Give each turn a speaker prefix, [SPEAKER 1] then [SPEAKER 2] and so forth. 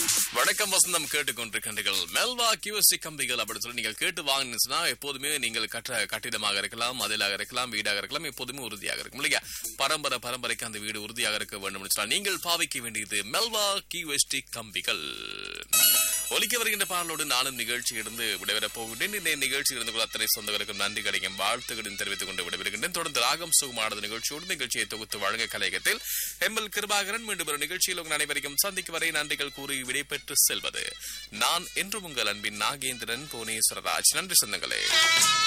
[SPEAKER 1] வணக்கம் வசந்தம் கேட்டுக்கொண்டிருக்கின்றீர்கள் மெல்வா கியூஎஸ்சி கம்பிகள் அப்படின்னு சொல்லி நீங்கள் கேட்டு வாங்கினுச்சுன்னா எப்போதுமே நீங்கள் கட்ட கட்டிடமாக இருக்கலாம் மதிலாக இருக்கலாம் வீடாக இருக்கலாம் எப்போதுமே உறுதியாக இருக்கும் இல்லையா பரம்பரை பரம்பரைக்கு அந்த வீடு உறுதியாக இருக்க வேண்டும் சொன்னால் நீங்கள் பாவிக்க வேண்டியது மெல்வா கியூஎஸ்டி கம்பிகள் ஒலிக்க வருகின்ற பாடலோடு நானும் நிகழ்ச்சியிலிருந்து விடைபெறப் போகின்றேன் இந்த நிகழ்ச்சியில் இருந்து கொள்ள அத்தனை சொந்தங்களுக்கும் நன்றி கிடைக்கும் வாழ்த்துக்களும் தெரிவித்துக் கொண்டு விடைபெறுகின்றேன் தொடர்ந்து ராகம் சுகுமானது நிகழ்ச்சியோடு நிகழ்ச்சியை தொகுத்து வழங்க கலையகத்தில் எம்எல் கிருபாகரன் மீண்டும் ஒரு நிகழ்ச்சியில் உங்கள் அனைவரையும் சந்திக்கும் வரை நன்றிகள் கூறி விடைபெற்று செல்வது நான் என்றும் உங்கள் அன்பின் நாகேந்திரன் புவனேஸ்வரராஜ் நன்றி சொந்தங்களே